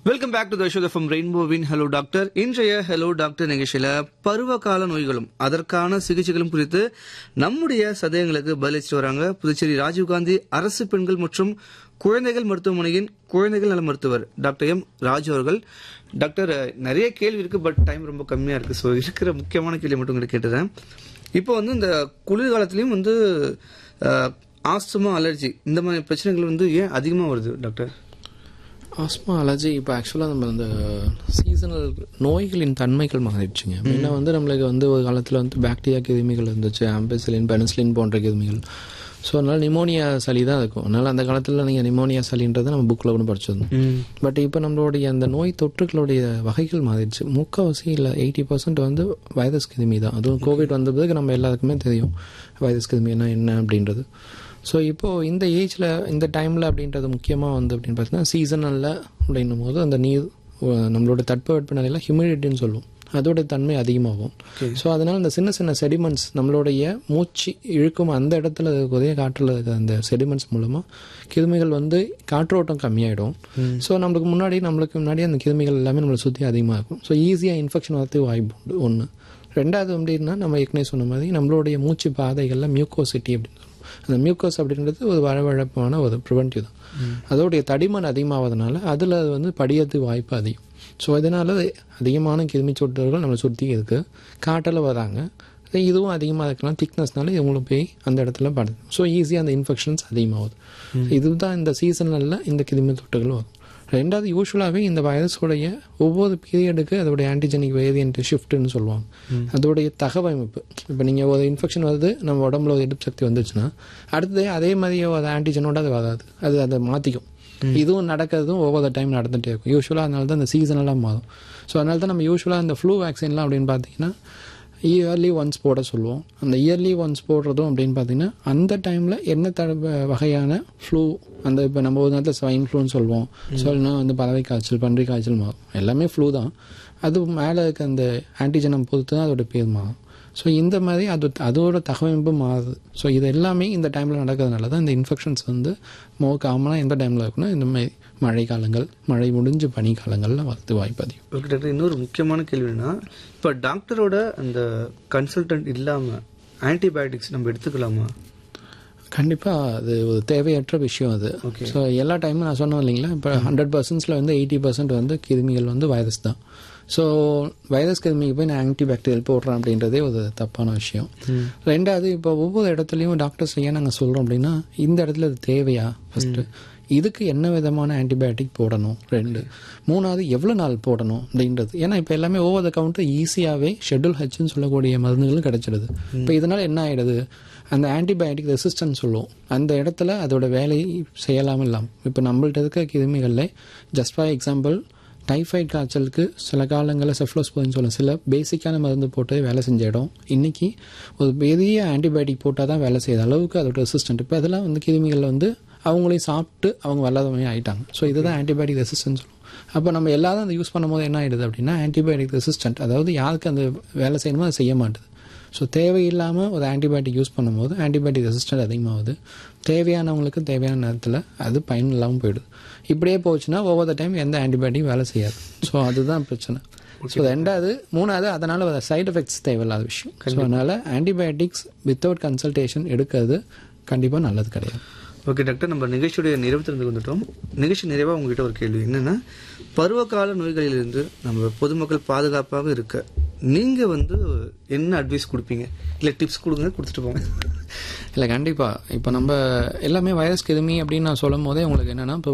Welcome back to the show from ரெயின்போவின் hello doctor இன்றைய hello doctor நிகழ்ச்சியில பருவகால நோய்களும் அதற்கான சிகிச்சைகளும் குறித்து நம்முடைய சதயங்களுக்கு பதிலளிச்சு வராங்க புதுச்சேரி ராஜீவ்காந்தி அரசு பெண்கள் மற்றும் குழந்தைகள் மருத்துவமனையின் குழந்தைகள் நல மருத்துவர் டாக்டர் எம் ராஜு அவர்கள் டாக்டர் நிறைய கேள்வி இருக்கு பட் டைம் ரொம்ப கம்மியா இருக்கு ஸோ இருக்கிற முக்கியமான கேள்வி மட்டும் உங்களுக்கு கேட்டுறேன் இப்போ வந்து இந்த குளிர்காலத்திலயும் வந்து ஆஸ்துமா அலர்ஜி இந்த மாதிரி பிரச்சனைகள் வந்து ஏன் அதிகமா வருது டாக்டர் ஆஸ்மா அலர்ஜி இப்போ ஆக்சுவலாக நம்ம அந்த சீசனல் நோய்களின் தன்மைகள் மாறிடுச்சுங்க முன்ன வந்து நம்மளுக்கு வந்து ஒரு காலத்தில் வந்து பாக்டீரியா கிருமிகள் இருந்துச்சு ஆம்பெசிலின் பெனிசிலின் போன்ற கிருமிகள் ஸோ அதனால் நிமோனியா சளி தான் இருக்கும் அதனால் அந்த காலத்தில் நீங்கள் நிமோனியா சளின்றதை நம்ம புக்கில் ஒன்று படிச்சிருந்தோம் பட் இப்போ நம்மளுடைய அந்த நோய் தொற்றுகளுடைய வகைகள் மாறிடுச்சு முக்கால்வாசி இல்லை எயிட்டி பர்சன்ட் வந்து வைரஸ் கிருமி தான் அதுவும் கோவிட் வந்த பிறகு நம்ம எல்லாருக்குமே தெரியும் வைரஸ் கிருமினா என்ன அப்படின்றது ஸோ இப்போது இந்த ஏஜில் இந்த டைமில் அப்படின்றது முக்கியமாக வந்து அப்படின்னு பார்த்தீங்கன்னா சீசனலில் அப்படின்னும் போது அந்த நீர் அஹ், நம்மளோட தட்பவெட்ப நிலையில் ஹியூமிடிட்டின்னு சொல்லுவோம் அதோட தன்மை அதிகமாகும் ஸோ அதனால் இந்த சின்ன சின்ன செடிமெண்ட்ஸ் நம்மளுடைய மூச்சு இழுக்கும் அந்த இடத்துல இருக்கக்கூடிய காற்றில் இருக்கிற அந்த செடிமெண்ட்ஸ் மூலமாக கிருமிகள் வந்து காற்றோட்டம் கம்மியாயிடும் ஸோ நம்மளுக்கு முன்னாடி நம்மளுக்கு முன்னாடி அந்த கிருமிகள் எல்லாமே நம்மளை சுற்றி அதிகமாக இருக்கும் ஸோ ஈஸியாக இன்ஃபெக்ஷன் வரதுக்கு வாய்ப்பு உண்டு ஒன்று ரெண்டாவது அப்படின்னா நம்ம ஏற்கனவே சொன்ன மாதிரி நம்மளுடைய மூச்சு பாதைகளில் மியூக்கோசிட்டி அப்படின்னு சொல்லுவோம் அந்த மியூக்கோஸ் அப்படின்றது ஒரு வழவழப்பான ஒரு ப்ரிவென்டிவ் தான் அதோடைய தடிமன் அதிகமாவதனால அதில் அது வந்து படியறதுக்கு வாய்ப்பு அதிகம் ஸோ இதனால் அதிகமான கிருமி சொட்டுகள் நம்மளை சுற்றி இருக்குது காட்டில் வராங்க அதே இதுவும் அதிகமாக இருக்கலாம் திக்னஸ்னால இவங்களும் போய் அந்த இடத்துல படுது ஸோ ஈஸியாக அந்த இன்ஃபெக்ஷன்ஸ் அதிகமாகுது இதுதான் இந்த சீசனில் இந்த கிருமி தொட்டுகள் வரும் ரெண்டாவது யூஸ்வலாகவே இந்த வைரஸோடைய ஒவ்வொரு பீரியடுக்கு அதோடைய ஆன்டிஜெனிக் வேரியன்ட் ஷிஃப்ட்னு சொல்லுவாங்க அதோடைய தகவமைப்பு இப்போ நீங்கள் ஒரு இன்ஃபெக்ஷன் வருது நம்ம உடம்புல ஒரு எதிர்ப்பு சக்தி வந்துச்சுன்னா அடுத்தது அதே மாதிரி ஒரு ஆன்டிஜனோட அது வராது அது அதை மாற்றிக்கும் இதுவும் நடக்கிறதும் ஒவ்வொரு டைம் நடந்துகிட்டே இருக்கும் யூஸ்வலாக அதனால தான் இந்த சீசனெல்லாம் மாறும் ஸோ அதனால தான் நம்ம யூஸ்வலாக இந்த ஃப்ளூ வேக்சின்லாம் அப்படின்னு பார்த்தீங்கன்னா இயர்லி ஒன்ஸ் போட சொல்லுவோம் அந்த இயர்லி ஒன்ஸ் போடுறதும் அப்படின்னு பார்த்தீங்கன்னா அந்த டைமில் என்ன த வகையான ஃப்ளூ அந்த இப்போ நம்ம ஒரு நேரத்தில் ஸ்வைன் ஃப்ளூன்னு சொல்லுவோம் சொல்லணும் வந்து பறவை காய்ச்சல் பன்றி காய்ச்சல் மாறும் எல்லாமே ஃப்ளூ தான் அது மேலே இருக்க அந்த ஆன்டிஜனம் பொறுத்து தான் அதோட பேர் மாறும் ஸோ இந்த மாதிரி அது அதோட தகவமைப்பு மாறுது ஸோ இது எல்லாமே இந்த டைமில் நடக்கிறதுனால தான் இந்த இன்ஃபெக்ஷன்ஸ் வந்து மோ காமனாக எந்த டைமில் இருக்குன்னா இந்த மாதிரி மழை காலங்கள் மழை முடிஞ்ச பனி காலங்களில் வரது வாய்ப்பு அதிகம் ஓகே டாக்டர் இன்னொரு முக்கியமான கேள்வினா இப்போ டாக்டரோட அந்த கன்சல்டன்ட் இல்லாமல் ஆன்டிபயோட்டிக்ஸ் நம்ம எடுத்துக்கலாமா கண்டிப்பாக அது ஒரு தேவையற்ற விஷயம் அது Okay. ஸோ எல்லா டைமும் நான் சொன்னேன் இல்லைங்களா இப்போ ஹண்ட்ரட் பர்சன்ட்ஸில் வந்து எயிட்டி பர்சன்ட் வந்து கிருமிகள் வந்து வைரஸ் தான் ஸோ வைரஸ் கிருமிக்கு போய் நான் ஆன்டிபாக்டீரியல் போடுறேன் அப்படின்றதே ஒரு தப்பான விஷயம் ரெண்டாவது இப்போ ஒவ்வொரு இடத்துலையும் டாக்டர்ஸ் ஏன் நாங்கள் சொல்கிறோம் அப்படின்னா இந்த இடத்துல இது தேவையா ஃபஸ்ட்டு இதுக்கு என்ன விதமான ஆன்டிபயோட்டிக் போடணும் ரெண்டு மூணாவது எவ்வளோ நாள் போடணும் அப்படின்றது ஏன்னா இப்போ எல்லாமே ஓவர் த கவுண்டர் ஈஸியாகவே ஷெட்யூல் ஹெச்னு சொல்லக்கூடிய மருந்துகளும் கிடைச்சிடுது இப்போ இதனால் என்ன ஆகிடுது அந்த ஆன்டிபயோட்டிக் ரெசிஸ்டன்ஸ் சொல்லுவோம் அந்த இடத்துல அதோட வேலையை செய்யலாமல் இல்லாமல் இப்போ நம்மள்ட்ட இருக்க கிருமிகளில் ஜஸ்ட் ஃபார் எக்ஸாம்பிள் டைஃபாய்டு காய்ச்சலுக்கு சில காலங்களில் செஃப்ளோஸ்போரின்னு சொல்லுவோம் சில பேசிக்கான மருந்து போட்டு வேலை செஞ்ச இடம் இன்னைக்கு ஒரு பெரிய ஆன்டிபயோட்டிக் போட்டால் தான் வேலை செய்யுது அளவுக்கு அதோட ரெசிஸ்டன்ட் இப்போ அதெல்லாம் வந்து கிருமிகள் வந்து அவங்களையும் சாப்பிட்டு அவங்க வல்லாதவங்க ஆயிட்டாங்க ஸோ இதுதான் ஆன்டிபயோட்டிக் ரெசிஸ்டன்ஸ் சொல்லுவோம் அப்போ நம்ம எல்லாரும் அதை யூஸ் பண்ணும்போது என்ன ஆயிடுது அப்படின்னா ஆன்டிபயோட்டிக் ரெசிஸ்டன்ட் அதாவது யாருக்கு அந்த வேலை செய்யணுமோ அதை செய்ய மாட்டுது ஸோ தேவையில்லாமல் ஒரு ஆன்டிபயோட்டிக் யூஸ் பண்ணும்போது ஆன்டிபயோட்டிக் ரெசிஸ்டன்ட் அதிகமாகுது தேவையானவங்களுக்கு தேவையான நேரத்தில் அது பயன் இல்லாமல் போயிடுது இப்படியே போச்சுன்னா ஒவ்வொரு டைம் எந்த ஆன்டிபயோட்டிக் வேலை செய்யாது ஸோ அதுதான் பிரச்சனை ஸோ ரெண்டாவது மூணாவது அதனால் வர சைடு எஃபெக்ட்ஸ் தேவையில்லாத விஷயம் ஸோ அதனால் ஆன்டிபயோட்டிக்ஸ் வித்தவுட் கன்சல்டேஷன் எடுக்கிறது கண்டிப்பாக நல்லது கிடையாது ஓகே டாக்டர் நம்ம நிகழ்ச்சியுடைய நிறைவு வந்துட்டோம் நிகழ்ச்சி நிறைவாக உங்ககிட்ட ஒரு கேள்வி என்னன்னா பருவகால நோய்களிலிருந்து நம்ம பொதுமக்கள் பாதுகாப்பாக இருக்க நீங்க வந்து என்ன அட்வைஸ் கொடுப்பீங்க இல்லை டிப்ஸ் கொடுங்க கொடுத்துட்டு போங்க இல்லை கண்டிப்பாக இப்போ நம்ம எல்லாமே வைரஸ் கிருமி அப்படின்னு நான் சொல்லும் போதே உங்களுக்கு என்னென்னா இப்போ